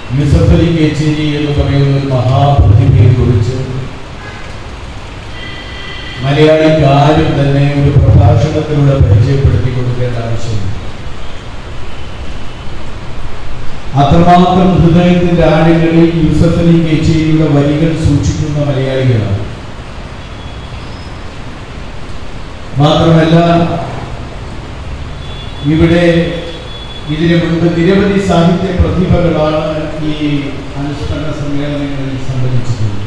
യൂസഫ് അലി കേച്ചേരി എന്ന് പറയുന്ന ഒരു മഹാപ്രതിഭയെ കുറിച്ച് മലയാളിക്ക് ആരും തന്നെ ഒരു പ്രഭാഷണത്തിലൂടെ പരിചയപ്പെടുത്തി കൊടുക്കേണ്ട ആവശ്യമില്ല അത്രമാത്രം ഹൃദയത്തിന്റെ ആഴങ്ങളിൽ യൂസഫ് അലി കേച്ചേരിയുടെ വരികൾ സൂക്ഷിക്കുന്ന മലയാളികളാണ് മാത്രമല്ല ഇവിടെ ഇതിനു മുൻപ് നിരവധി സാഹിത്യ പ്രതിഭകളാണ് ഈ അനുസ്മരണ സമ്മേളനങ്ങളിൽ സംബന്ധിച്ചിട്ടുള്ളത്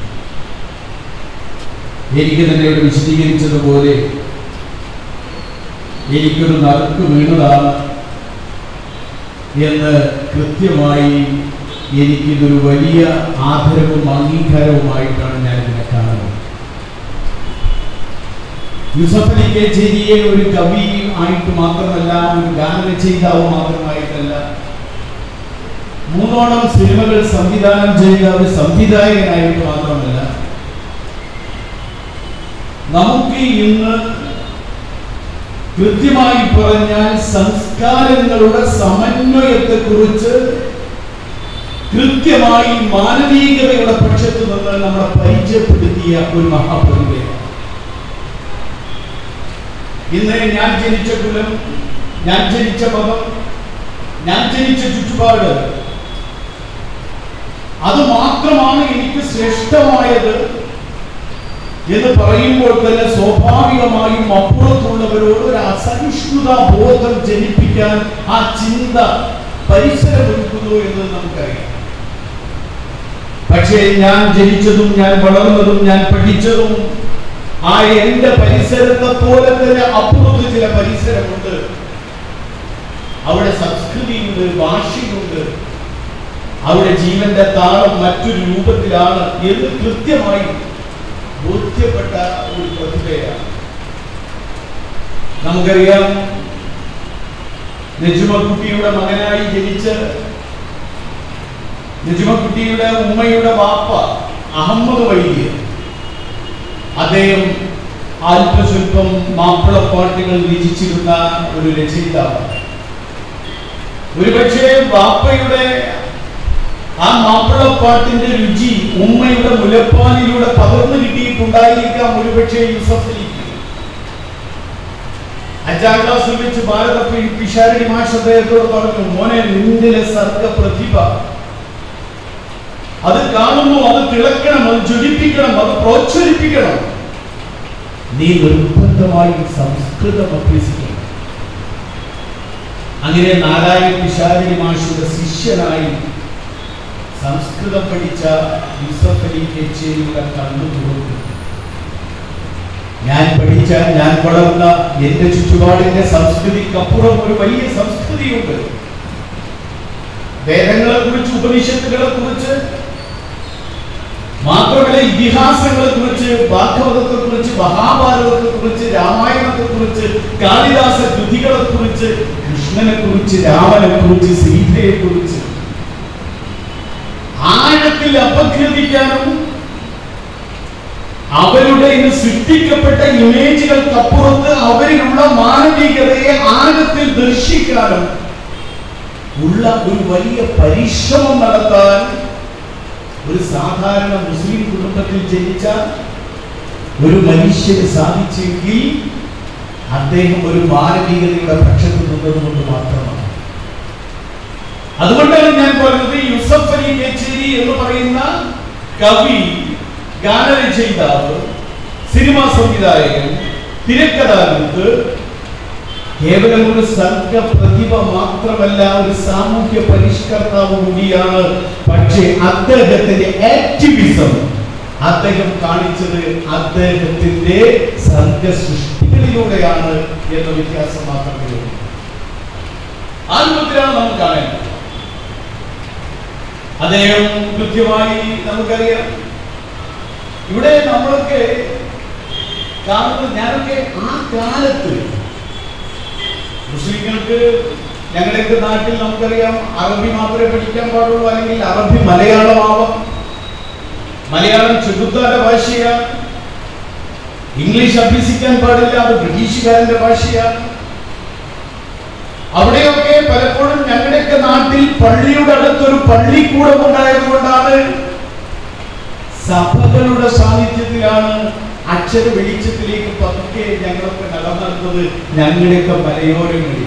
എനിക്ക് തന്നെ ഇവിടെ വിശദീകരിച്ചതുപോലെ എനിക്കൊരു നറുക്ക് വീണതാണ് എന്ന് കൃത്യമായി എനിക്കിതൊരു വലിയ ആദരവും അംഗീകാരവുമായിട്ടാണ് ഞാൻ ഇതിനെ കാണുന്നത് യൂസഫ് അലി കേച്ചേരിയെ ഒരു കവി ആയിട്ട് മാത്രമല്ല ഒരു ഗാനരചയിതാവ് മാത്രമായിട്ടല്ല മൂന്നോളം സിനിമകൾ സംവിധാനം ചെയ്ത ഒരു സംവിധായകനായിട്ട് മാത്രമല്ല നമുക്ക് ഇന്ന് കൃത്യമായി പറഞ്ഞാൽ സംസ്കാരങ്ങളുടെ സമന്വയത്തെക്കുറിച്ച് കൃത്യമായി മാനവികതയുടെ പക്ഷത്ത് നിന്ന് നമ്മളെ പരിചയപ്പെടുത്തിയ ഒരു മഹാപ്രതിഭയാണ് ഇന്ന് ഞാൻ ജനിച്ച കുലം ഞാൻ ജനിച്ച മതം ഞാൻ ജനിച്ച ചുറ്റുപാട് അത് മാത്രമാണ് എനിക്ക് ശ്രേഷ്ഠമായത് എന്ന് പറയുമ്പോൾ തന്നെ സ്വാഭാവികമായും അപ്പുറത്തുള്ളവരോട് ഒരു അസഹിഷ്ണുത ബോധം ജനിപ്പിക്കാൻ ആ ചിന്ത പരിസരമൊരുക്കുന്നു എന്ന് നമുക്കറിയാം പക്ഷേ ഞാൻ ജനിച്ചതും ഞാൻ വളർന്നതും ഞാൻ പഠിച്ചതും ആ എന്റെ പരിസരത്തെ പോലെ തന്നെ അപ്പുറത്ത് ചില പരിസരമുണ്ട് അവിടെ സംസ്കൃതിയുണ്ട് ഭാഷയുണ്ട് അവിടെ ജീവന്റെ താളം മറ്റൊരു രൂപത്തിലാണ് എന്ന് കൃത്യമായി ബോധ്യപ്പെട്ട ഒരു പ്രതിഭയാണ് നമുക്കറിയാം നെജുമക്കുട്ടിയുടെ മകനായി ജനിച്ച് നെജുമക്കുട്ടിയുടെ ഉമ്മയുടെ വാപ്പ അഹമ്മദ് വൈദ്യർ അദ്ദേഹം അല്പസ്വല്പം മാപ്പിളപ്പാട്ടുകൾ രചിച്ചിരുന്ന ഒരു രചയിതാവ് ഒരുപക്ഷെ വാപ്പയുടെ ആ മാപ്പിളപ്പാട്ടിന്റെ രുചി ഉമ്മയുടെ മുലപ്പാലിലൂടെ പകർന്നു കിട്ടിയിട്ടുണ്ടായിരിക്കാം ഒരുപക്ഷെ യൂസഫ് അലിക്ക് അഞ്ചാം ക്ലാസ്സിൽ വെച്ച് ഭാരത പി- പിഷാരടി മാഷ് അദ്ദേഹത്തോട് പറഞ്ഞു മോനെ നിന്നിലെ സർഗ പ്രതിഭ അത് കാണുന്നു അത് തിളക്കണം അത് ജ്വലിപ്പിക്കണം അത് പ്രോത്സാഹിപ്പിക്കണം നീ നിർബന്ധമായി സംസ്കൃതം അഭ്യസിക്കണം അങ്ങനെ നാരായണ പിഷാരടി മാഷിയുടെ ശിഷ്യനായി സംസ്കൃതം പഠിച്ച യൂസഫ് അലി കേച്ചേരിയുടെ കണ്ണു തുറന്നു ഞാൻ പഠിച്ച ഞാൻ വളർന്ന എന്റെ ചുറ്റുപാടിന്റെ സംസ്കൃതിക്കപ്പുറം ഒരു വലിയ സംസ്കൃതിയുണ്ട് വേദങ്ങളെ കുറിച്ച് ഉപനിഷത്തുകളെ കുറിച്ച് മാത്രമല്ല ഇതിഹാസങ്ങളെ കുറിച്ച് ഭാഗവതത്തെ കുറിച്ച് മഹാഭാരതത്തെ കുറിച്ച് രാമായണത്തെ കുറിച്ച് കാളിദാസ കൃതികളെ കുറിച്ച് കൃഷ്ണനെ കുറിച്ച് രാമനെ കുറിച്ച് സീതയെ കുറിച്ച് ആഴത്തിൽ അപഗ്രഥിക്കാനും അവരുടെ ഇന്ന് സൃഷ്ടിക്കപ്പെട്ട ഇമേജുകൾക്കപ്പുറത്ത് അവരിലുള്ള മാനവികതയെ ആഴത്തിൽ ദർശിക്കാനും ഉള്ള ഒരു വലിയ പരിശ്രമം നടത്താൻ ഒരു സാധാരണ മുസ്ലിം കുടുംബത്തിൽ ജനിച്ച ഒരു മനുഷ്യന് സാധിച്ചെങ്കിൽ അദ്ദേഹം ഒരു മാനവികതയുടെ പക്ഷത്ത് നിന്നതുകൊണ്ട് മാത്രമാണ് അതുകൊണ്ടാണ് ഞാൻ പറഞ്ഞത് യൂസഫ് അലി കേച്ചേരി എന്ന് പറയുന്ന കവി ഗാനരചയിതാവ് സിനിമാ സംവിധായകൻ തിരക്കഥാകൃത്ത് കേവലം ഒരു സർഗ പ്രതിഭ മാത്രമല്ല ഒരു സാമൂഹ്യ പരിഷ്കർത്താവ് കൂടിയാണ് പക്ഷേ അദ്ദേഹത്തിന്റെ ആക്ടിവിസം അദ്ദേഹം കാണിച്ചത് അദ്ദേഹത്തിന്റെ സർഗ സൃഷ്ടികളിലൂടെയാണ് എന്ന വ്യത്യാസം മാത്രമേ ഉള്ളൂ ആ രൂപത്തിലാണ് നമുക്ക് കാണേണ്ടത് അദ്ദേഹം കൃത്യമായി നമുക്കറിയാം ഇവിടെ നമ്മളൊക്കെ കാണുന്നത് ഞാനൊക്കെ ആ കാലത്ത് മുസ്ലിങ്ങൾക്ക് ഞങ്ങളുടെയൊക്കെ നാട്ടിൽ നമുക്കറിയാം അറബി മാത്രമേ പഠിക്കാൻ പാടുള്ളൂ അല്ലെങ്കിൽ അറബി മലയാളമാവാം മലയാളം ചെകുത്താന്റെ ഭാഷയാണ് ഇംഗ്ലീഷ് അഭ്യസിക്കാൻ പാടില്ല അത് ബ്രിട്ടീഷുകാരന്റെ ഭാഷയാണ് അവിടെയൊക്കെ പലപ്പോഴും ഞങ്ങളുടെ ഞങ്ങളുടെയൊക്കെ നാട്ടിൽ പള്ളിയുടെ അടുത്തൊരു പള്ളിക്കൂടം ഉണ്ടായതുകൊണ്ടാണ് സഭകളുടെ സാന്നിധ്യത്തിലാണ് അക്ഷര വെളിച്ചത്തിലേക്ക് പതുക്കെ ഞങ്ങളൊക്കെ നടന്നത് ഞങ്ങളുടെയൊക്കെ മലയോരങ്ങളിൽ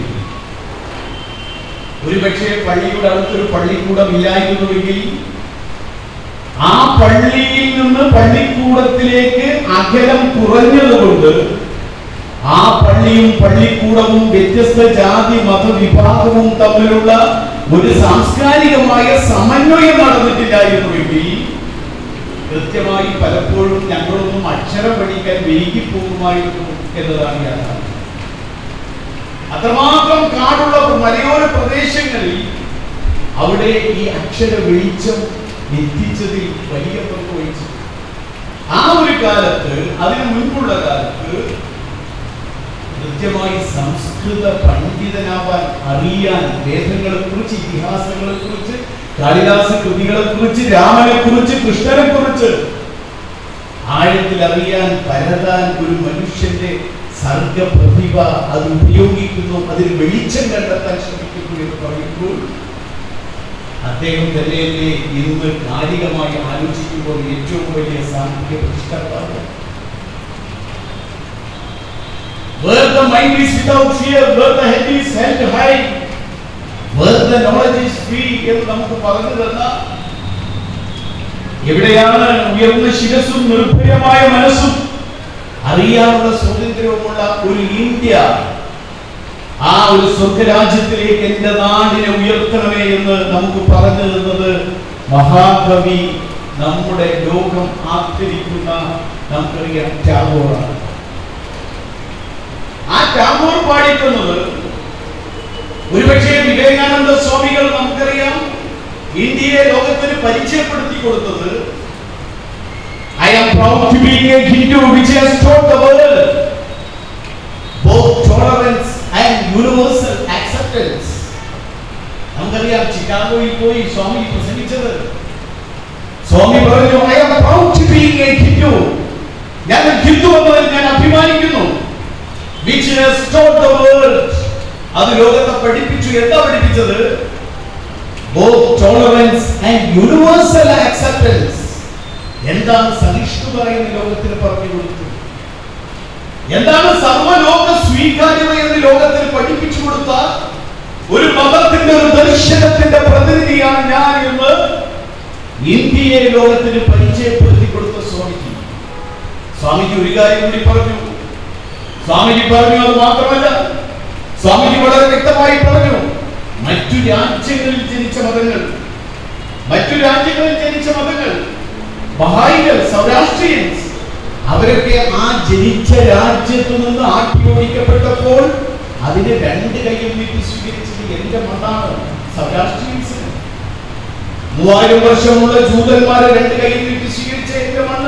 ഒരുപക്ഷെ പള്ളിയുടെ അടുത്തൊരു പള്ളിക്കൂടം ഇല്ലായിരുന്നുവെങ്കിൽ ആ പള്ളിയിൽ നിന്ന് പള്ളിക്കൂടത്തിലേക്ക് അകലം കുറഞ്ഞതുകൊണ്ട് ആ പള്ളിയും പള്ളിക്കൂടവും വ്യത്യസ്ത ജാതി മതവിഭാഗവും തമ്മിലുള്ള ഒരു സാംസ്കാരികമായ സമന്വയം നടന്നിട്ടില്ലായിരുന്നുവെങ്കിൽ കൃത്യമായി പലപ്പോഴും ഞങ്ങളൊന്നും അക്ഷരം പഠിക്കാൻ വൈകിപ്പോകുമായിരുന്നു എന്നതാണ് യാഥാർത്ഥ്യം അത്രമാത്രം കാടുള്ള മലയോര പ്രദേശങ്ങളിൽ അവിടെ ഈ അക്ഷര വെളിച്ചം എത്തിച്ചതിൽ വലിയ പങ്ക് വഹിച്ചു ആ ഒരു കാലത്ത് അതിനു മുൻപുള്ള കാലത്ത് കൃത്യമായി സംസ്കൃത പണ്ഡിതനാവാൻ അറിയാൻ വേദങ്ങളെ കുറിച്ച് ഇതിഹാസങ്ങളെ കുറിച്ച് കാളിദാസ കൃതികളെ കുറിച്ച് രാമനെ കുറിച്ച് കൃഷ്ണനെ കുറിച്ച് ആഴത്തിൽ അറിയാൻ പരതാൻ ഒരു മനുഷ്യന്റെ സർഗപ്രതിഭ അത് ഉപയോഗിക്കുന്നു അതിൽ വെളിച്ചം കണ്ടെത്താൻ ശ്രമിക്കുന്നു എന്ന് പറയുമ്പോൾ അദ്ദേഹം തന്നെയല്ലേ ഇന്ന് കാലികമായി ആലോചിക്കുമ്പോൾ ഏറ്റവും വലിയ സാമ്പത്തിക പരിഷ്കർത്താവ് Where the mind is without fear, where the head is held high, where the knowledge is free എന്ന് നമുക്ക് പറഞ്ഞു തന്ന എവിടെയാണ് ഉയർന്ന ശിരസും നിർഭയമായ മനസ്സും അറിയാനുള്ള സ്വാതന്ത്ര്യവുമുള്ള ഒരു ഇന്ത്യ ആ ഒരു സ്വർഗരാജ്യത്തിലേക്ക് എന്റെ നാടിനെ ഉയർത്തണമേ എന്ന് നമുക്ക് പറഞ്ഞു തന്നത് മഹാകവി നമ്മുടെ ലോകം ആദരിക്കുന്ന നമുക്കറിയാം ടാഗോറാണ് ആ ടാഗോർ പാടിക്കുന്നത് ഒരുപക്ഷെ വിവേകാനന്ദ സ്വാമികൾ നമുക്കറിയാം ഇന്ത്യയെ ലോകത്തിന് പരിചയപ്പെടുത്തി കൊടുത്തത് I am proud to be a Hindu which has taught the world both tolerance and universal acceptance നമുക്കറിയാം ചിക്കാഗോയിൽ പോയി സ്വാമി പ്രസംഗിച്ചത് സ്വാമി പറഞ്ഞു I am proud to be a Hindu ഞാൻ ഒരു ഹിന്ദു എന്നതിൽ ഞാൻ അഭിമാനിക്കുന്നു which has taught the world അത് ലോകത്തെ പഠിപ്പിച്ചു എന്താ പഠിപ്പിച്ചത് both tolerance and universal acceptance എന്താണ് സഹിഷ്ണുത എന്ന് ലോകത്തിന് പറഞ്ഞു കൊടുത്തു എന്താണ് സർവ്വലോക സ്വീകാര്യത എന്ന് ലോകത്തിന് പഠിപ്പിച്ചു കൊടുത്ത ഒരു മതത്തിന്റെ ഒരു ദർശനത്തിന്റെ പ്രതിനിധിയാണ് ഞാൻ എന്ന് ഇന്ത്യയെ ലോകത്തിന് പരിചയപ്പെടുത്തി കൊടുത്ത സ്വാമിജി സ്വാമിജി ഒരു കാര്യം കൂടി പറഞ്ഞു സ്വാമിജി പറഞ്ഞു അത് മാത്രമല്ല സ്വാമിജി വളരെ വ്യക്തമായി പറഞ്ഞു മറ്റു രാജ്യങ്ങളിൽ ജനിച്ച മതങ്ങൾ മറ്റു രാജ്യങ്ങളിൽ ജനിച്ച മതങ്ങൾ ബഹായികൾ സൗരാഷ്ട്രീയൻസ് അവരൊക്കെ ആ ജനിച്ച രാജ്യത്തു നിന്ന് ആട്ടിയോടിക്കപ്പെട്ടപ്പോൾ അതിന് രണ്ട് കൈയും നീട്ടി സ്വീകരിച്ചത് എന്റെ മണ്ണാണ് സൗരാഷ്ട്രീയൻസിന് മൂവായിരം വർഷമുള്ള ജൂതന്മാരെ രണ്ട് കൈയും നീട്ടി സ്വീകരിച്ച എന്റെ മണ്ണ്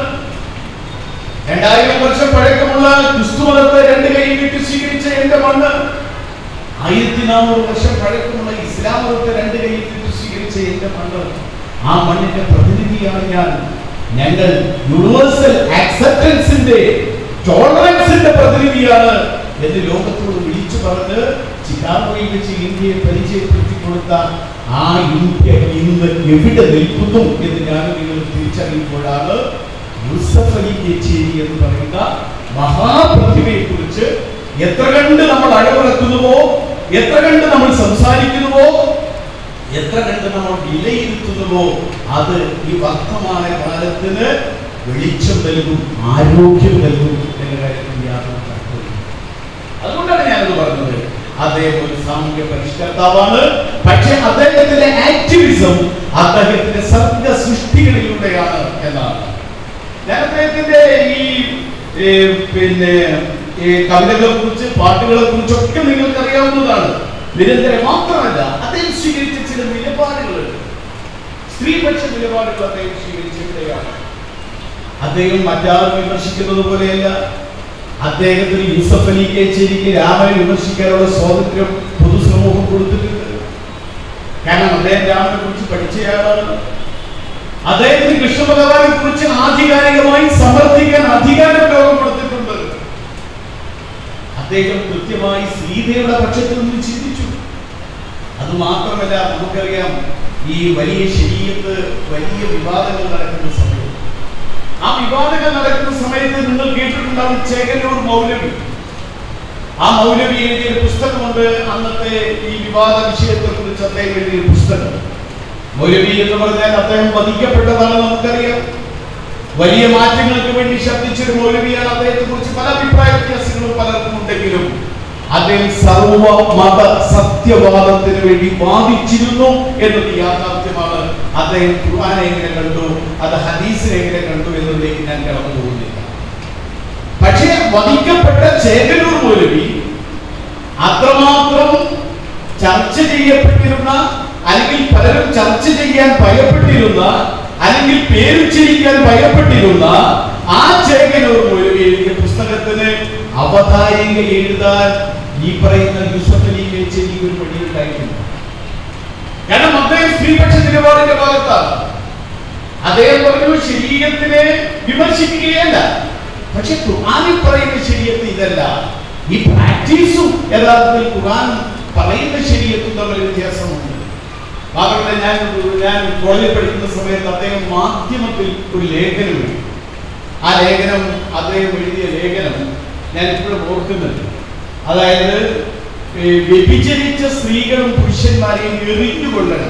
രണ്ടായിരം വർഷം പഴക്കമുള്ള ക്രിസ്തുമതത്തെ രണ്ട് കൈ നീട്ടി സ്വീകരിച്ച എന്റെ മണ്ണ് ആയിരത്തി നാനൂറ് വർഷം പഴക്കമുള്ള ഇസ്ലാം മതത്തെ രണ്ട് കൈ നീട്ടി സ്വീകരിച്ച എന്റെ മണ്ണ് ആ മണ്ണിന്റെ പ്രതിനിധിയാണ് ഞാൻ ഞങ്ങൾ യൂണിവേഴ്സൽ ആക്സെപ്റ്റൻസിന്റെ ടോളറൻസിന്റെ പ്രതിനിധിയാണ് എന്ന് ലോകത്തോട് വിളിച്ചു പറഞ്ഞ് ചിക്കാഗോയിൽ വെച്ച് ഇന്ത്യയെ പരിചയപ്പെടുത്തി കൊടുത്ത ആ ഇന്ത്യ ഇന്ന് എവിടെ നിൽക്കുന്നു എന്ന് ഞാൻ നിങ്ങൾ തിരിച്ചറിയുമ്പോഴാണ് യൂസഫ് അലി കേച്ചേരി എന്ന് പറയുന്ന മഹാപ്രതിഭയെ കുറിച്ച് എത്ര കണ്ട് നമ്മൾ അഴവിറക്കുന്നുവോ എത്ര കണ്ട് നമ്മൾ സംസാരിക്കുന്നുവോ എത്ര കണ്ട് നമ്മൾ വിലയിരുത്തുന്നുവോ അത് ഈ വർത്തമാന കാലത്തിന് വെളിച്ചം നൽകും ആരോഗ്യം നൽകും എന്ന കാര്യത്തിൽ യാതൊരു തർക്കവുമില്ല. അതുകൊണ്ടാണ് ഞാനത് പറഞ്ഞത് അദ്ദേഹം ഒരു സാമൂഹ്യ പരിഷ്കർത്താവാണ് പക്ഷെ അദ്ദേഹത്തിന്റെ ആക്ടിവിസം അദ്ദേഹത്തിന്റെ സർഗ സൃഷ്ടികളിലൂടെയാണ് എന്നാണ് ഞാൻ അദ്ദേഹത്തിന്റെ ഈ ഏ, പിന്നെ ഈ കവിതകളെ കുറിച്ച് പാട്ടുകളെ കുറിച്ചൊക്കെ നിങ്ങൾക്ക് അറിയാവുന്നതാണ് നിരന്തരം മാത്രമല്ല അദ്ദേഹം സ്വീകരിച്ച ചില നിലപാടുകളുണ്ട് സ്ത്രീപക്ഷ നിലപാടുകൾ അദ്ദേഹം സ്വീകരിച്ചിരിക്കുകയാണ് അദ്ദേഹം മറ്റാരും വിമർശിക്കുന്നത് പോലെയല്ല അദ്ദേഹത്തിന് യൂസഫ് അലി കേച്ചേരിക്ക് രാമനെ വിമർശിക്കാനുള്ള സ്വാതന്ത്ര്യം പൊതുസമൂഹം കൊടുത്തിട്ടുണ്ട് കാരണം അദ്ദേഹം രാമനെ കുറിച്ച് പഠിച്ചയാളാണ് അദ്ദേഹത്തിന് കൃഷ്ണ ഭഗവാനെ കുറിച്ച് ആധികാരികമായി സമർത്ഥിക്കാൻ അധികാരം ലോകം കൊടുത്തിട്ടുണ്ട് അദ്ദേഹം കൃത്യമായി സീതയുടെ പക്ഷത്തിൽ നിന്ന് ചിന്തിച്ചു അത് മാത്രമല്ല നമുക്കറിയാം ഈ വലിയ ശരീരത്ത് വലിയ വിവാദങ്ങൾ നടക്കുന്ന സമയം ആ വിവാദങ്ങൾ നടക്കുന്ന സമയത്ത് നിങ്ങൾ കേട്ടിട്ടുണ്ടാവും ചേകന്നൂർ മൗലവി ആ മൗലവി എഴുതിയ ഒരു പുസ്തകമുണ്ട് അന്നത്തെ ഈ വിവാദ വിഷയത്തെ കുറിച്ച് അദ്ദേഹം എഴുതിയ ഒരു പുസ്തകം മൗലവി എന്ന് പറഞ്ഞാൽ അദ്ദേഹം വധിക്കപ്പെട്ടതാണ് നമുക്കറിയാം വലിയ മാറ്റങ്ങൾക്ക് വേണ്ടി ശബ്ദിച്ചൊരു മൗലവിയാണ് അദ്ദേഹത്തെ കുറിച്ച് പല അഭിപ്രായ വ്യത്യാസങ്ങളും പലർക്കും ഉണ്ടെങ്കിലും അദ്ദേഹം സർവ മത സത്യവാദത്തിന് വേണ്ടി വാദിച്ചിരുന്നു എന്നത് യാഥാർത്ഥ്യമാണ് അദ്ദേഹം ഖുർആനെ എങ്ങനെ കണ്ടു അത് ഹദീസിനെ എങ്ങനെ കണ്ടു എന്നതിലേക്ക് ഞാൻ കടന്നു പോകുന്നില്ല പക്ഷേ വധിക്കപ്പെട്ട ചേകനൂർ മൗലവി അത്രമാത്രം ചർച്ച ചെയ്യപ്പെട്ടിരുന്ന അല്ലെങ്കിൽ പലരും ചർച്ച ചെയ്യാൻ ഭയപ്പെട്ടിരുന്ന അല്ലെങ്കിൽ പേരുച്ചരിക്കാൻ ഭയപ്പെട്ടിരുന്ന ആ ചേകനൂർ മൗലവി എഴുതിയ പുസ്തകത്തിന് അവതാരിക എഴുതാൻ ഈ പറയുന്ന യൂസഫ് അലി കേച്ചേരി ഒരു വഴിയുണ്ടായിട്ടുണ്ട് കാരണം അദ്ദേഹം സ്ത്രീപക്ഷ നിലപാടിന്റെ ഭാഗത്താണ് അദ്ദേഹം പറഞ്ഞു ശരീരത്തിനെ വിമർശിക്കുകയല്ല പക്ഷെ ഖുർആനിൽ പറയുന്ന ശരീരത്ത് ഇതല്ല ഈ പ്രാക്ടീസും യഥാർത്ഥത്തിൽ ഖുർആൻ പറയുന്ന ശരീരത്തും തമ്മിൽ വ്യത്യാസമുണ്ട് മാത്രമല്ല ഞാൻ ഞാൻ കോളേജിൽ പഠിക്കുന്ന സമയത്ത് അദ്ദേഹം മാധ്യമത്തിൽ ഒരു ലേഖനം എഴുതി ആ ലേഖനം അദ്ദേഹം എഴുതിയ ലേഖനം ഞാൻ ഇപ്പോഴും ഓർക്കുന്നുണ്ട് അതായത് ഈ വ്യഭിചരിച്ച സ്ത്രീകളും പുരുഷന്മാരെയും എറിഞ്ഞുകൊള്ളണം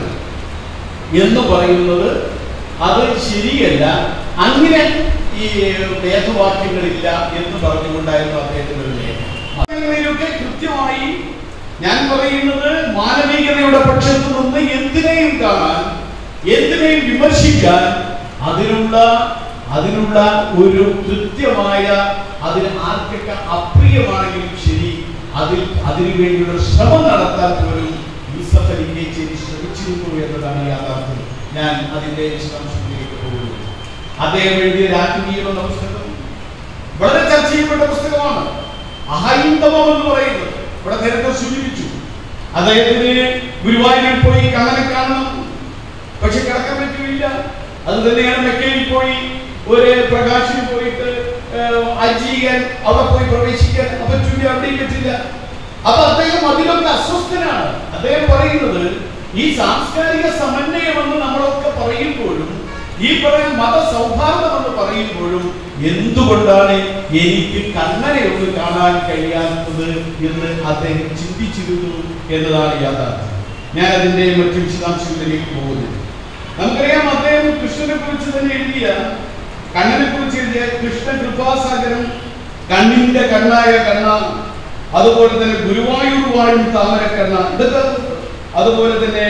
എന്ന് പറയുന്നത് അത് ശരിയല്ല അങ്ങനെ ഈ വേദവാക്യങ്ങളില്ല എന്ന് പറഞ്ഞുകൊണ്ടായിരുന്നു അദ്ദേഹത്തിന്റെ ഒരു ലേഖനം അങ്ങനെയൊക്കെ കൃത്യമായി ഞാൻ പറയുന്നത് മാനവികതയുടെ പക്ഷത്ത് നിന്ന് എന്തിനേയും കാണാൻ എന്തിനേയും വിമർശിക്കാൻ അതിനുള്ള അതിനുള്ള ഒരു കൃത്യമായ അതിന് ആർക്കൊക്കെ അപ്രിയമാണെങ്കിലും ശരി അതിൽ അതിനു വേണ്ടിയുള്ള ശ്രമം നടത്താൻ പോലും യൂസഫ് അലി കേച്ചേരി ശ്രമിച്ചിരുന്നു എന്നതാണ് യാഥാർത്ഥ്യം ഞാൻ അതിന്റെ വിശദാംശങ്ങളിലേക്ക് പോകുന്നു അദ്ദേഹം എഴുതിയ രാജകീയം എന്ന പുസ്തകം വളരെ ചർച്ച ചെയ്യപ്പെട്ട പുസ്തകമാണ് അഹൈന്ദവം എന്ന് പറയുന്നത് ഇവിടെ നേരത്തെ സൂചിപ്പിച്ചു അദ്ദേഹത്തിന് ഗുരുവായൂരിൽ പോയി കണ്ണനെ കാണണം പക്ഷെ കിടക്കാൻ പറ്റില്ല അത് തന്നെയാണ് മെക്കയിൽ പോയി ഒരു പ്രകാശിന് പോയിട്ട് ഹജ്ജ് ചെയ്യാൻ അവിടെ പോയി പ്രവേശിക്കാൻ പറ്റില്ല അവിടെയും പറ്റില്ല അപ്പൊ അദ്ദേഹം അതിലൊക്കെ അസ്വസ്ഥനാണ് അദ്ദേഹം പറയുന്നത് ഈ സാംസ്കാരിക സമന്വയമെന്ന് നമ്മളൊക്കെ പറയുമ്പോഴും ഈ പറയുന്ന മത സൗഹാർദ്ദം എന്ന് പറയുമ്പോഴും എന്തുകൊണ്ടാണ് എനിക്ക് കണ്ണനെ ഒന്ന് കാണാൻ കഴിയാത്തത് എന്ന് അദ്ദേഹം ചിന്തിച്ചിരുന്നു എന്നതാണ് യാഥാർത്ഥ്യം ഞാൻ അതിന്റെ മറ്റു വിശദാംശങ്ങളിലേക്ക് പോകുന്നു നമുക്കറിയാം അദ്ദേഹം കൃഷ്ണനെ കുറിച്ച് തന്നെ എഴുതിയ കണ്ണനെ കുറിച്ച് എഴുതിയ കൃഷ്ണ കൃപാസാഗരം കണ്ണിന്റെ കണ്ണായ കണ്ണ അതുപോലെ തന്നെ ഗുരുവായൂർ വാഴും താമര കണ്ണ ഇതൊക്കെ അതുപോലെ തന്നെ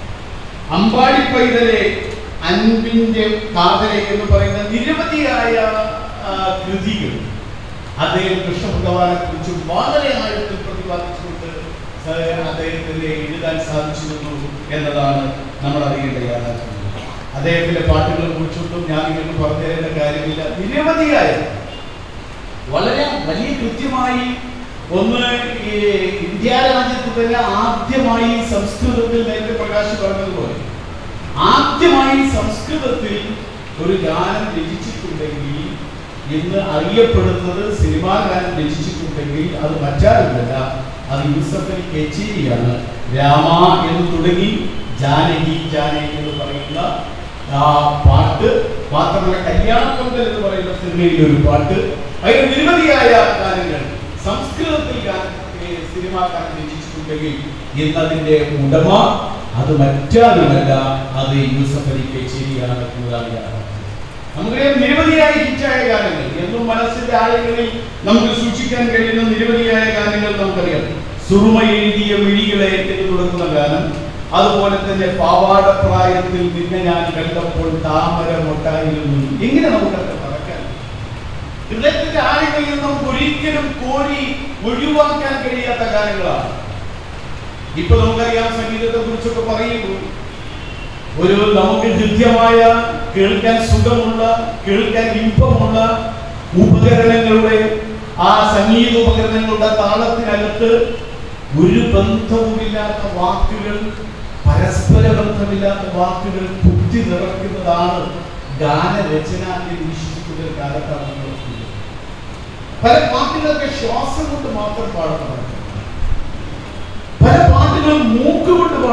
അമ്പാടി പൈതലെ അൻപിന്റെ കാതലെ എന്ന് പറയുന്ന നിരവധിയായ ആ, കൃതികൾ അദ്ദേഹം കൃഷ്ണ ഭഗവാനെ കുറിച്ച് വളരെ ആഴത്തിൽ പ്രതിപാദിച്ചുകൊണ്ട് ആ, അദ്ദേഹത്തിന് എഴുതാൻ സാധിച്ചിരുന്നു എന്നതാണ് നമ്മൾ അറിയേണ്ട യാഥാർത്ഥ്യം അദ്ദേഹത്തിന്റെ പാട്ടുകളെ കുറിച്ചൊന്നും ഞാൻ നിങ്ങൾക്ക് പറഞ്ഞു തരേണ്ട കാര്യമില്ല നിരവധിയായ വളരെ വലിയ കൃത്യമായി ഒന്ന് ഈ ഇന്ത്യ രാജ്യത്ത് തന്നെ ആദ്യമായി സംസ്കൃതത്തിൽ നേരത്തെ പ്രകാശ് പറഞ്ഞതുപോലെ ആദ്യമായി സംസ്കൃതത്തിൽ ഒരു ഗാനം രചിച്ചിട്ടുണ്ടെങ്കിൽ ഇന്ന് അറിയപ്പെടുന്നത് സിനിമാ ഗാനം രചിച്ചിട്ടുണ്ടെങ്കിൽ അത് മറ്റാരുമല്ല അത് യൂസഫ് അലി കെച്ചേരിയാണ് രാമ എന്ന് തുടങ്ങി ജാനകി ജാനകി എന്ന് പറയുന്ന ആ പാട്ട് മാത്രമല്ല കല്യാണപ്പന്തൽ എന്ന് പറയുന്ന സിനിമയിലെ ഒരു പാട്ട് അതിന് നിരവധിയായ ഗാനങ്ങൾ സംസ്കൃതത്തിൽ ഗാന- ഏ, സിനിമാ ഗാനം രചിച്ചിട്ടുണ്ടെങ്കിൽ ഇന്നതിന്റെ ഉടമ അത് മറ്റാരുമല്ല അത് യൂസഫ് അലി കെച്ചേരിയാണ് എന്നതാണ് യാഥാർത്ഥ്യം നമുക്കറിയാം നിരവധിയായ ഹിറ്റായ ഗാനങ്ങൾ എന്നും മനസ്സിന്റെ ആഴങ്ങളിൽ നമുക്ക് സൂക്ഷിക്കാൻ കഴിയുന്ന നിരവധിയായ ഗാനങ്ങൾ നമുക്കറിയാം സുറുമ എഴുതിയ മിഴികളെ എന്ന് തുടങ്ങുന്ന ഗാനം അതുപോലെ തന്നെ പാവാട പ്രായത്തിൽ നിന്നെ ഞാൻ കണ്ടപ്പോൾ താമര മൊട്ടായിരുന്നു എങ്ങനെ നമുക്കത് മറക്കാൻ ഹൃദയത്തിന്റെ ആഴങ്ങളിൽ നമുക്ക് ഒരിക്കലും കോരി ഒഴിവാക്കാൻ കഴിയാത്ത ഗാനങ്ങളാണ് ഇപ്പൊ നമുക്കറിയാം സംഗീതത്തെ കുറിച്ചൊക്കെ പറയുമ്പോൾ ഒരു നമുക്ക് ഹൃദ്യമായ കേൾക്കാൻ സുഖമുള്ള കേൾക്കാൻ ഇമ്പമുള്ള ഉപകരണങ്ങളുടെ ആ സംഗീത ഉപകരണങ്ങളുടെ താളത്തിനകത്ത് ഒരു ബന്ധവുമില്ലാത്ത വാക്കുകൾ പരസ്പര ബന്ധമില്ലാത്ത വാക്കുകൾ കുത്തി നിറയ്ക്കുന്നതാണ് ഗാനരചന എന്ന് വിശ്വസിക്കുന്ന ഒരു കാലത്താണ് നമ്മൾ എത്തുന്നത്. പല പാട്ടുകളൊക്കെ ശ്വാസം കൊണ്ട് മാത്രം പാടുന്നതാണ് പല പാട്ടുകളും മൂക്ക് കൊണ്ട്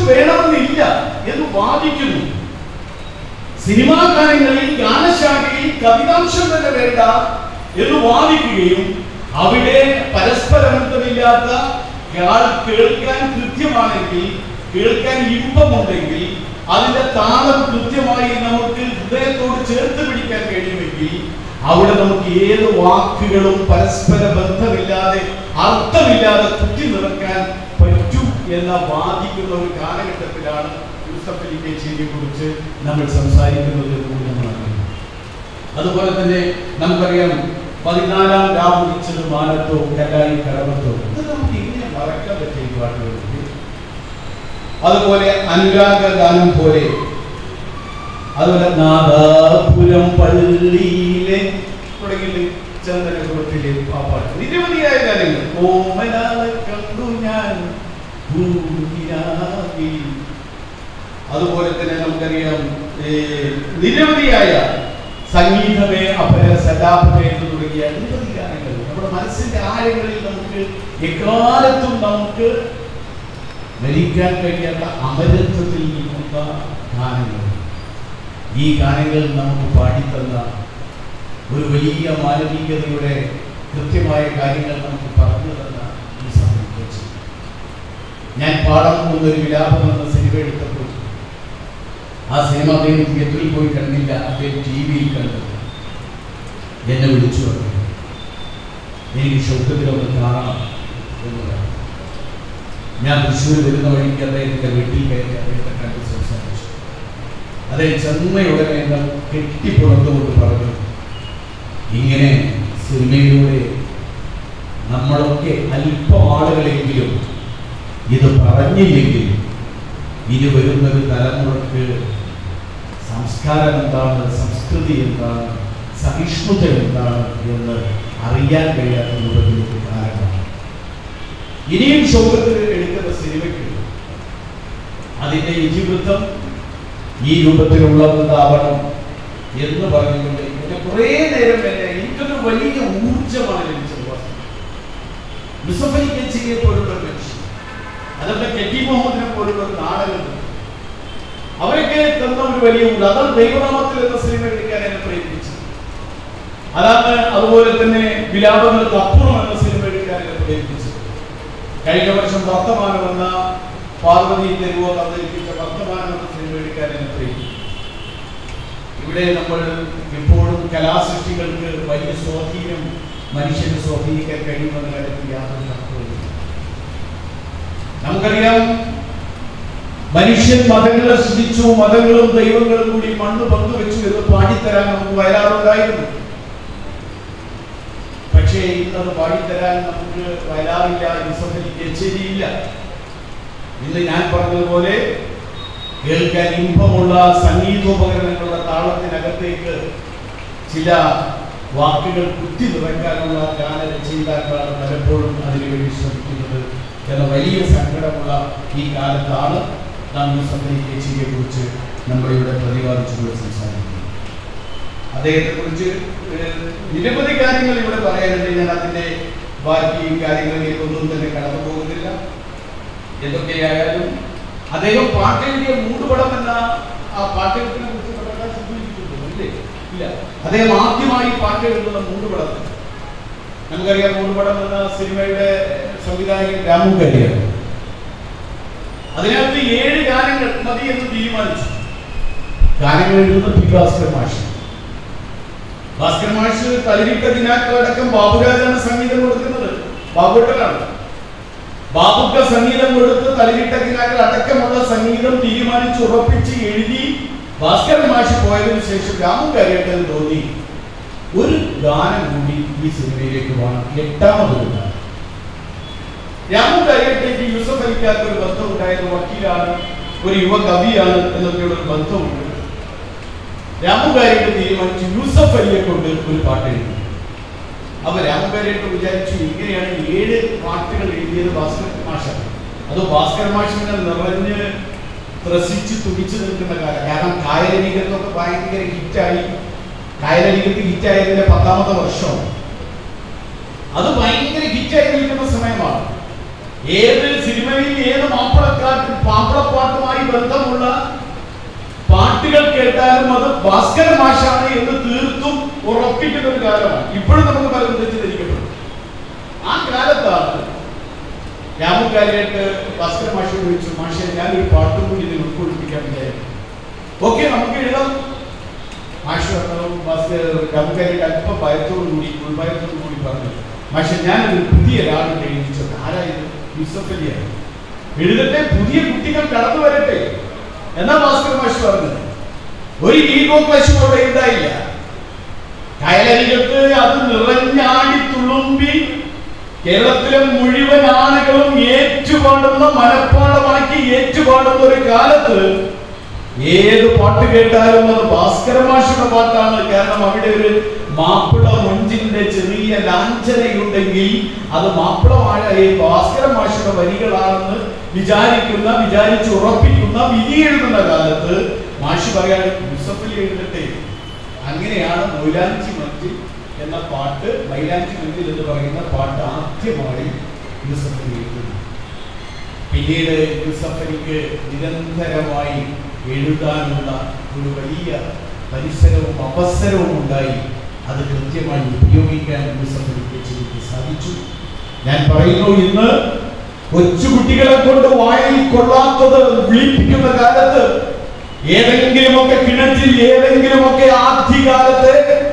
വേണമെന്നില്ല എന്ന് വാദിക്കുന്നു സിനിമാ ഗാനങ്ങളിൽ ഗാനശാഖയിൽ കവിതാംശം തന്നെ വേണ്ട എന്ന് വാദിക്കുകയും അവിടെ പരസ്പരബന്ധമില്ലാത്ത ആൾ കേൾക്കാൻ കൃത്യമാണെങ്കിൽ കേൾക്കാൻ ഇമ്പമുണ്ടെങ്കിൽ അതിന്റെ താളം കൃത്യമായി നമുക്ക് ഹൃദയത്തോട് ചേർത്ത് പിടിക്കാൻ കഴിയുമെങ്കിൽ അവിടെ നമുക്ക് ഏത് വാക്കുകളും പരസ്പര ബന്ധമില്ലാതെ അർത്ഥമില്ലാതെ കുത്തി നിറക്കാൻ പറ്റും എന്ന വാദിക്കുന്ന ഒരു കാലഘട്ടത്തിലാണ് യൂസഫ് അലി കേച്ചിയെ കുറിച്ച് നമ്മൾ സംസാരിക്കുന്നത് എന്ന് കൂടി നമ്മൾ അറിയുന്നു അതുപോലെ തന്നെ നമുക്കറിയാം പതിനാലാം രാവുദിച്ചത് മാനത്തോ കല്ലായി കടമത്തോ ഇത് നമുക്ക് ഇങ്ങനെ മറക്കാൻ പറ്റിയ പാട്ടുകളുണ്ട് അതുപോലെ അനുരാഗ ഗാനം പോലെ അതുപോലെ നാദാപുരം പള്ളിയിലെ തുടങ്ങിയിട്ട് ചന്ദനകുളത്തിലെ ആ പാട്ട് നിരവധിയായ ഗാനങ്ങൾ ഓമനാളെ കണ്ടു ഞാൻ ഭൂമിയാകി അതുപോലെ തന്നെ നമുക്കറിയാം ഏ, നിരവധിയായ സംഗീതമേ അപര സദാപമേ എന്ന് തുടങ്ങിയ നിരവധി ഗാനങ്ങൾ നമ്മുടെ മനസ്സിന്റെ ആഴങ്ങളിൽ നമുക്ക് എക്കാലത്തും നമുക്ക് മരിക്കാൻ കഴിയാത്ത അമരത്വത്തിൽ നിൽക്കുന്ന ഗാനങ്ങൾ ഈ ഗാനങ്ങൾ നമുക്ക് പാടിത്തന്ന ഒരു വലിയ മാനവികതയുടെ കൃത്യമായ കാര്യങ്ങൾ നമുക്ക് പറഞ്ഞു തന്ന ഈ സമയം വെച്ച് ഞാൻ പാടാൻ പോകുന്ന ഒരു വിലാപം എന്ന സിനിമ എടുത്തപ്പോൾ ആ സിനിമ അദ്ദേഹം തിയേറ്ററിൽ പോയി കണ്ടില്ല അദ്ദേഹം ടി വിയിൽ കണ്ടത് എന്നെ വിളിച്ചു പറഞ്ഞു എനിക്ക് ഷൗക്കത്തിൽ ഒന്ന് കാണണം എന്ന് പറഞ്ഞു ഞാൻ തൃശ്ശൂർ വരുന്ന വഴിക്ക് അദ്ദേഹത്തിന്റെ വീട്ടിൽ കയറി അദ്ദേഹത്തെ കണ്ട് സംസാരിച്ചു അദ്ദേഹം ചെന്നയുടനെ എന്നെ കെട്ടിപ്പുറത്തുകൊണ്ട് പറഞ്ഞു ഇങ്ങനെ സിനിമയിലൂടെ നമ്മളൊക്കെ അല്പം ആളുകളെങ്കിലും ഇത് പറഞ്ഞില്ലെങ്കിൽ ഇനി വരുന്നൊരു തലമുറക്ക് സംസ്കാരം എന്താണ് സംസ്കൃതി എന്താണ് സഹിഷ്ണുത എന്താണ് എന്ന് അറിയാൻ കഴിയാത്ത രൂപത്തിലേക്ക് കാലമാണ് ഇനിയും ശോകത്തിൽ എടുക്കുന്ന സിനിമയ്ക്ക് അതിന്റെ ഇതിവൃത്തം ഈ രൂപത്തിലുള്ളതാവണം എന്ന് പറഞ്ഞുകൊണ്ട് എന്നെ കുറേ നേരം എന്നെ എനിക്കൊരു വലിയ ഊർജമാണ് ലഭിച്ചത് മുസഫലി കെച്ചിയെ പോലുള്ള ഒരു മനുഷ്യൻ അതല്ല കെട്ടി മുഹമ്മദിനെ പോലുള്ള ഒരു നാടകം അവരൊക്കെ തന്ന ഒരു വലിയ ഊർജ്ജം അതാണ് ദൈവനാമത്തിൽ എന്ന സിനിമ എടുക്കാൻ എന്നെ പ്രേരിപ്പിച്ചത് അതാണ് അതുപോലെ തന്നെ വിലാപങ്ങൾക്ക് അപ്പുറം എന്ന സിനിമ എടുക്കാൻ എന്നെ പ്രേരിപ്പിച്ചത് കഴിഞ്ഞ വർഷം വർത്തമാനം എന്ന പാർവതി തെരുവോ അവതരിപ്പിച്ച വർത്തമാനം എന്ന സിനിമ എടുക്കാൻ എന്നെ പ്രേരിപ്പിച്ചു ഇവിടെ നമ്മൾ എപ്പോഴും കലാസൃഷ്ടികൾക്ക് വലിയ സ്വാധീനം മനുഷ്യന് സ്വാധീനിക്കാൻ കഴിയുമെന്ന കാര്യത്തിൽ യാതൊരു തർക്കവുമില്ല നമുക്കറിയാം മനുഷ്യൻ മതങ്ങളെ സൃഷ്ടിച്ചു മതങ്ങളും ദൈവങ്ങളും കൂടി മണ്ണ് പങ്കുവെച്ചു എന്ന് പാടിത്തരാൻ നമുക്ക് വയലാറുണ്ടായിരുന്നു പക്ഷേ ഇന്നത് പാടിത്തരാൻ നമുക്ക് വയലാറില്ല യൂസഫലി കച്ചേരിയില്ല ഇന്ന് ഞാൻ പറഞ്ഞതുപോലെ കേൾക്കാൻ ഇമ്പമുള്ള സംഗീതോപകരണങ്ങളുടെ താളത്തിനകത്തേക്ക് ചില വാക്കുകൾ കുത്തി നിറയ്ക്കാനുള്ള ഗാനരചയിതാക്കളാണ് പലപ്പോഴും അതിനുവേണ്ടി ശ്രമിക്കുന്നത് എന്ന വലിയ സങ്കടമുള്ള ഈ കാലത്താണ് നാം യൂസഫലി കേച്ചിയെ കുറിച്ച് നമ്മളിവിടെ പ്രതിപാദിച്ചുകൊണ്ട് സംസാരിക്കുന്നത് അദ്ദേഹത്തെ കുറിച്ച് നിരവധി കാര്യങ്ങൾ ഇവിടെ പറയാനുണ്ട് ഞാൻ അതിന്റെ ബാക്കി കാര്യങ്ങളിലേക്കൊന്നും തന്നെ കടന്നു പോകുന്നില്ല എന്തൊക്കെയായാലും അദ്ദേഹം പാട്ടെഴുതിയ മൂടുപടം എന്ന ആ പാട്ടെഴുത്തിനെ കുറിച്ച് പ്രകാശ് സൂചിപ്പിച്ചിട്ടുണ്ടോ? ഇല്ലേ? ഇല്ല അദ്ദേഹം ആദ്യമായി പാട്ടെഴുതുന്ന മൂടുപടം നമുക്കറിയാം മൂടുപടം എന്ന സിനിമയുടെ സംവിധായകൻ രാമു കരിയാണ് അതിനകത്ത് ഏഴ് ഗാനങ്ങൾ മതി എന്ന് തീരുമാനിച്ചു ഗാനങ്ങൾ എഴുതുന്ന പി ഭാസ്കർ മാഷ് ഭാസ്കർ മാഷ് തലരിട്ട ദിനാക്കളടക്കം ബാബുരാജാണ് സംഗീതം കൊടുക്കുന്നത് ബാബുട്ടനാണ് ബാബുക്ക സംഗീതം കൊടുത്ത് തലരിട്ട ദിനാക്കൾ അടക്കമുള്ള സംഗീതം തീരുമാനിച്ച് ഉറപ്പിച്ച് എഴുതി ഭാസ്കർ മാഷ് പോയതിനു ശേഷം രാമു കാര്യട്ടൻ തോന്നി ഒരു ഗാനം കൂടി ഈ സിനിമയിലേക്ക് വേണം എട്ടാമതൊരു ഗാനം രാമു കാര്യട്ടേക്ക് യൂസഫ് അലിക്കാർക്ക് ഒരു ബന്ധം ഉണ്ടായത് വക്കീലാണ് ഒരു യുവ കവിയാണ് എന്നൊക്കെയുള്ള ഒരു ബന്ധമുണ്ട് രാമുകാരിയുടെ തീരുമാനിച്ചു യൂസഫ് അലിയെ കൊണ്ട് ഒരു പാട്ട് എഴുതി അപ്പൊ രാമുകാരിയൊക്കെ വിചാരിച്ചു ഇങ്ങനെയാണ് ഏഴ് പാട്ടുകൾ എഴുതിയത് ഭാസ്കർ മാഷാണ് അത് ഭാസ്കർ മാഷിനെ നിറഞ്ഞ് ത്രസിച്ച് തുടിച്ചു നിൽക്കുന്ന കാലം കാരണം കായലരികത്തൊക്കെ ഭയങ്കര ഹിറ്റായി കായലരികത്ത് ഹിറ്റായതിന്റെ പത്താമത്തെ വർഷം അത് ഭയങ്കര ഹിറ്റായി നിൽക്കുന്ന സമയമാണ് ഏത് സിനിമയിൽ ഏത് മാപ്പിളക്കാട്ട് മാപ്പിളപ്പാട്ടുമായി ബന്ധമുള്ള പാട്ടുകൾ കേട്ടാലും അത് ഭാസ്കര മാഷാണ് എന്ന് തീർത്തും ഉറപ്പിക്കുന്ന ഒരു കാലമാണ് ഇപ്പോഴും നമുക്ക് പലരും തെറ്റിദ്ധരിക്കപ്പെടും ആ കാലത്താണ് രാമുകാരിയായിട്ട് ഭാസ്കര മാഷോട് ചോദിച്ചു മാഷെ ഞാനൊരു പാട്ടും കൂടി ഇതിൽ ഉൾക്കൊള്ളിപ്പിക്കാൻ വിചാരിക്കും ഓക്കെ നമുക്ക് എഴുതാം മാഷ് പറഞ്ഞു ഭാസ്കര രാമുകാരിയായിട്ട് അല്പം ഭയത്തോടു കൂടി ഉൾഭയത്തോടു കൂടി പറഞ്ഞു മാഷെ ഞാനൊരു പുതിയ ഒരാളുടെ എഴുതിച്ചത് ആരായത് യൂസഫ് അലിയാണ് എഴുതട്ടെ പുതിയ കുട്ടികൾ കടന്നു വരട്ടെ എന്നാ ഭാസ്കര മാഷ് പറഞ്ഞത് ഒരു ഈഗോ ക്ലഷും അവിടെ ഉണ്ടായില്ല കയലരികത്ത് അത് നിറഞ്ഞാടി തുളുമ്പി കേരളത്തിലെ മുഴുവൻ ആളുകളും ഏറ്റുപാടുന്ന മനഃപ്പാടമാക്കി ഏറ്റുപാടുന്ന ഒരു കാലത്ത് ഏത് പാട്ട് കേട്ടാലും അത് ഭാസ്കര മാഷയുടെ പാട്ടാണ് കാരണം അവിടെ ഒരു മാപ്പിള മൊഞ്ചിന്റെ ചെറിയ ലാഞ്ചനയുണ്ടെങ്കിൽ അത് മാപ്പിള മായ ഈ ഭാസ്കര മാഷയുടെ വരികളാണെന്ന് വിചാരിക്കുന്ന വിചാരിച്ച് ഉറപ്പിക്കുന്ന വിധി എഴുതുന്ന കാലത്ത് മാഷി പറയാണ് യൂസഫലി എഴുതട്ടെ അങ്ങനെയാണ് മൈലാഞ്ചി മഞ്ചിൽ എന്ന പാട്ട് മൈലാഞ്ചി മഞ്ചിൽ എന്ന് പറയുന്ന പാട്ട് ആദ്യമായി യൂസഫ് അലി എഴുതുന്നു പിന്നീട് യൂസഫ് അലിക്ക് നിരന്തരമായി എഴുതാനുള്ള ഒരു വലിയ പരിസരവും അവസരവും ഉണ്ടായി അത് കൃത്യമായി ഉപയോഗിക്കാൻ യൂസഫ് അലിക്ക് ചെയ്ത് സാധിച്ചു ഞാൻ പറയുന്നു ഇന്ന് കൊച്ചുകുട്ടികളെ കൊണ്ട് വായിൽ കൊള്ളാത്തത് വിളിപ്പിക്കുന്ന കാലത്ത് ഏതെങ്കിലുമൊക്കെ കിണറ്റിൽ ഏതെങ്കിലുമൊക്കെ ആദ്യകാലത്ത്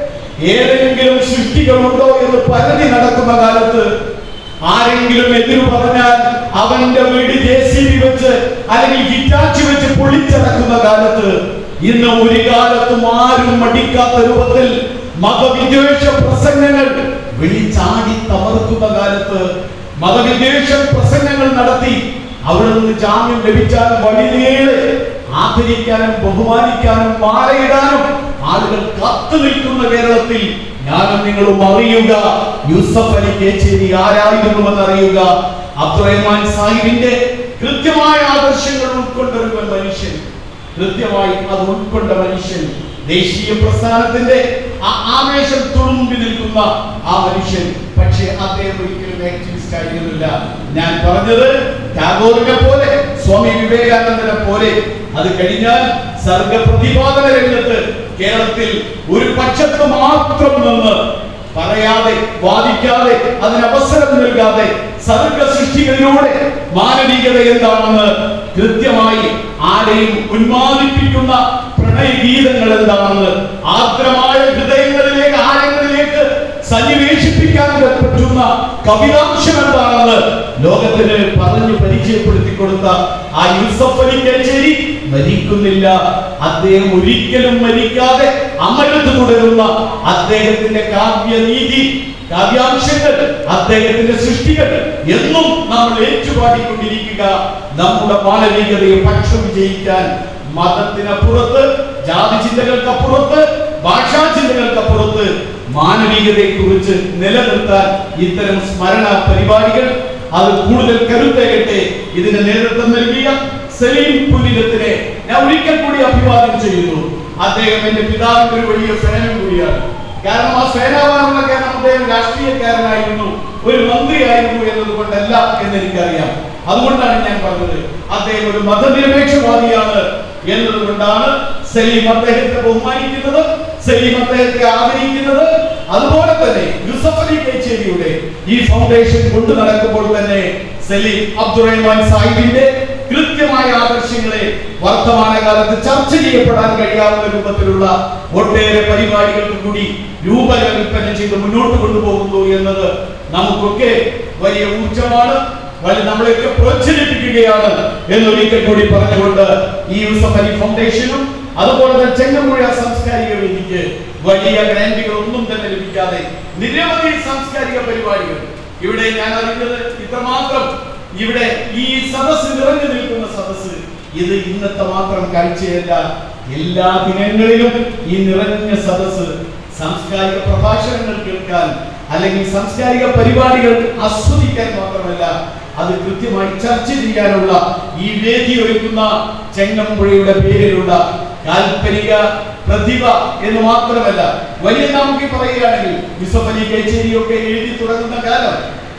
ഏതെങ്കിലും സൃഷ്ടികളുണ്ടോ എന്ന് പരതി നടക്കുന്ന കാലത്ത് ആരെങ്കിലും എതിര് പറഞ്ഞാൽ അവന്റെ വീട് ജെ സി ബി വെച്ച് അല്ലെങ്കിൽ ഹിറ്റാച്ചി വെച്ച് പൊളിച്ചടക്കുന്ന കാലത്ത് ഇന്ന് ഒരു കാലത്തും ആരും മടിക്കാത്ത രൂപത്തിൽ മതവിദ്വേഷ പ്രസംഗങ്ങൾ വിളിച്ചാടി തമർക്കുന്ന കാലത്ത് മതവിദ്വേഷ പ്രസംഗങ്ങൾ നടത്തി അവിടെ നിന്ന് ജാമ്യം ലഭിച്ചാൽ വഴിനീളെ ആദരിക്കാനും ബഹുമാനിക്കാനും മാലയിടാനും ആളുകൾ കാത്തു നിൽക്കുന്ന കേരളത്തിൽ ഞാനും നിങ്ങളും അറിയുക യൂസഫ് അലി കേച്ചേരി ആരായിരുന്നുവെന്ന് അറിയുക അബ്ദുറഹ്മാൻ സാഹിബിന്റെ കൃത്യമായ ആദർശങ്ങൾ ഉൾക്കൊണ്ട ഒരു മനുഷ്യൻ കൃത്യമായി അത് ഉൾക്കൊണ്ട മനുഷ്യൻ ദേശീയ പ്രസ്ഥാനത്തിന്റെ ആ ആവേശം തുളുമ്പി നിൽക്കുന്ന ആ മനുഷ്യൻ പക്ഷേ അദ്ദേഹം ഒരിക്കലും ആക്ടിവിസ്റ്റ് ആയിരുന്നില്ല ഞാൻ പറഞ്ഞത് ടാഗോറിനെ പോലെ സ്വാമി വിവേകാനന്ദനെ പോലെ അത് കഴിഞ്ഞാൽ സർഗപ്രതിപാദന രംഗത്ത് കേരളത്തിൽ ഒരു പക്ഷത്ത് മാത്രം നിന്ന് പറയാതെ വാദിക്കാതെ അതിന് അവസരം നൽകാതെ സർഗ സൃഷ്ടികളിലൂടെ മാനവികത എന്താണെന്ന് കൃത്യമായി ആരെയും ഉന്മാദിപ്പിക്കുന്ന പ്രണയഗീതങ്ങൾ എന്താണെന്ന് ആർദ്രമായ ഹൃദയങ്ങളിലേക്ക് ആഴങ്ങളിലേക്ക് സന്നിവേശിപ്പിക്കാൻ പറ്റുന്ന കവിതാംശം എന്താണെന്ന് ലോകത്തിന് പറഞ്ഞു പരിചയപ്പെടുത്തി കൊടുത്ത ആ യൂസഫ് അലി കച്ചേരി മരിക്കുന്നില്ല അദ്ദേഹം ഒരിക്കലും മരിക്കാതെ അമരത്ത് തുടരുന്ന അദ്ദേഹത്തിന്റെ കാവ്യനീതി കാവ്യാംശങ്ങൾ അദ്ദേഹത്തിന്റെ സൃഷ്ടികൾ എന്നും നമ്മൾ ഏറ്റുപാടിക്കൊണ്ടിരിക്കുക നമ്മുടെ മാനവികതയെ പക്ഷം വിജയിക്കാൻ മതത്തിനപ്പുറത്ത് ജാതി ചിന്തകൾക്കപ്പുറത്ത് ഭാഷാ ചിന്തകൾക്കപ്പുറത്ത് മാനവികതയെ കുറിച്ച് നിലനിർത്താൻ ഇത്തരം സ്മരണ പരിപാടികൾ അത് കൂടുതൽ കരുത്തേകട്ടെ ഇതിന് നേതൃത്വം നൽകിയ സലീം പുല്ലിലത്തിനെ ഞാൻ ഒരിക്കൽ കൂടി അഭിവാദം ചെയ്യുന്നു അദ്ദേഹം എന്റെ പിതാവിന്റെ ഒരു വലിയ ഫാനും കൂടിയാണ് കാരണം ആ ഫാനാവാനുള്ള കാരണം അദ്ദേഹം രാഷ്ട്രീയക്കാരനായിരുന്നു ഒരു മന്ത്രിയായിരുന്നു എന്നതുകൊണ്ടല്ല എന്ന് എനിക്കറിയാം അതുകൊണ്ടാണ് ഞാൻ പറഞ്ഞത് അദ്ദേഹം ഒരു മതനിരപേക്ഷവാദിയാണ് എന്നതുകൊണ്ടാണ് സലീം അദ്ദേഹത്തെ ബഹുമാനിക്കുന്നത് സലീം അദ്ദേഹത്തെ ആദരിക്കുന്നത് അതുപോലെ തന്നെ യൂസഫ് അലി കേച്ചേരിയുടെ ഈ ഫൗണ്ടേഷൻ കൊണ്ടു നടക്കുമ്പോൾ തന്നെ സലീം അബ്ദുറഹ്മാൻ സാഹിബിന്റെ കൃത്യമായ ആദർശങ്ങളെ വർത്തമാനകാലത്ത് ചർച്ച ചെയ്യപ്പെടാൻ കഴിയാവുന്ന രൂപത്തിലുള്ള ഒട്ടേറെ പരിപാടികൾക്ക് കൂടി രൂപകൽപ്പന ചെയ്ത് മുന്നോട്ട് കൊണ്ടുപോകുന്നു എന്നത് നമുക്കൊക്കെ വലിയ ഊർജമാണ് വലിയ നമ്മളെയൊക്കെ പ്രോത്സാഹിപ്പിക്കുകയാണ് എന്നൊരിക്കൽ കൂടി പറഞ്ഞുകൊണ്ട് ഈ യൂസഫ് അലി ഫൗണ്ടേഷനും അതുപോലെ തന്നെ ചെങ്ങമ്പുഴ സാംസ്കാരിക വേദിക്ക് വലിയ ഗ്രാൻഡുകൾ ഒന്നും തന്നെ ലഭിക്കാതെ നിരവധി സാംസ്കാരിക പരിപാടികൾ ഇവിടെ ഞാൻ അറിഞ്ഞത് ഇത്രമാത്രം ഇവിടെ ഈ സദസ്സ് നിറഞ്ഞു നിൽക്കുന്ന സദസ്സ് ഇത് ഇന്നത്തെ മാത്രം കാഴ്ചയല്ല എല്ലാ ദിനങ്ങളിലും ഈ നിറഞ്ഞ സദസ്സ് സാംസ്കാരിക പ്രഭാഷണങ്ങൾ കേൾക്കാൻ അല്ലെങ്കിൽ സാംസ്കാരിക പരിപാടികൾ ആസ്വദിക്കാൻ മാത്രമല്ല അത് കൃത്യമായി ചർച്ച ചെയ്യാനുള്ള ഈ വേദി ഒരുക്കുന്ന ചെങ്ങമ്പുഴയുടെ പേരിലുള്ള കാൽപ്പനിക പ്രതിഭ എന്ന് മാത്രമല്ല വലിയ നമുക്ക് പറയുകയാണെങ്കിൽ യൂസഫ് അലി കേച്ചേരിയൊക്കെ എഴുതി തുടങ്ങുന്ന കാലം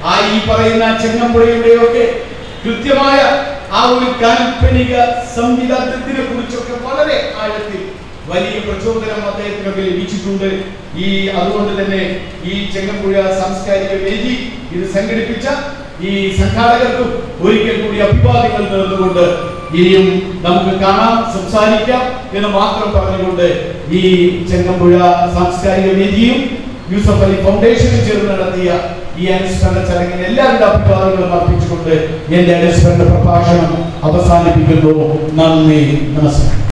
ആ ഈ പറയുന്ന ചെങ്ങമ്പുഴയുടെയൊക്കെ കൃത്യമായ ആ ഒരു കാൽപ്പനിക സംവിധാനത്തിനെ കുറിച്ചൊക്കെ വളരെ ആഴത്തിൽ വലിയ പ്രചോദനം അദ്ദേഹത്തിനൊക്കെ ലഭിച്ചിട്ടുണ്ട് ഈ അതുകൊണ്ട് തന്നെ ഈ ചെങ്ങമ്പുഴ സാംസ്കാരിക വേദി ഇത് സംഘടിപ്പിച്ച ഈ സംഘാടകർക്കും ഒരിക്കൽ കൂടി അഭിവാദ്യങ്ങൾ നേർന്നുകൊണ്ട് ഇനിയും നമുക്ക് കാണാം സംസാരിക്കാം എന്ന് മാത്രം പറഞ്ഞുകൊണ്ട് ഈ ചെങ്ങമ്പുഴ സാംസ്കാരിക വേദിയും യൂസഫ് അലി ഫൗണ്ടേഷനും ചേർന്ന് നടത്തിയ ഈ അനുസ്മരണ ചടങ്ങിന് എല്ലാവരുടെ അഭിപ്രായങ്ങളും അർപ്പിച്ചുകൊണ്ട് എന്റെ അനുസ്മരണ പ്രഭാഷണം അവസാനിപ്പിക്കുന്നു നന്ദി നമസ്കാരം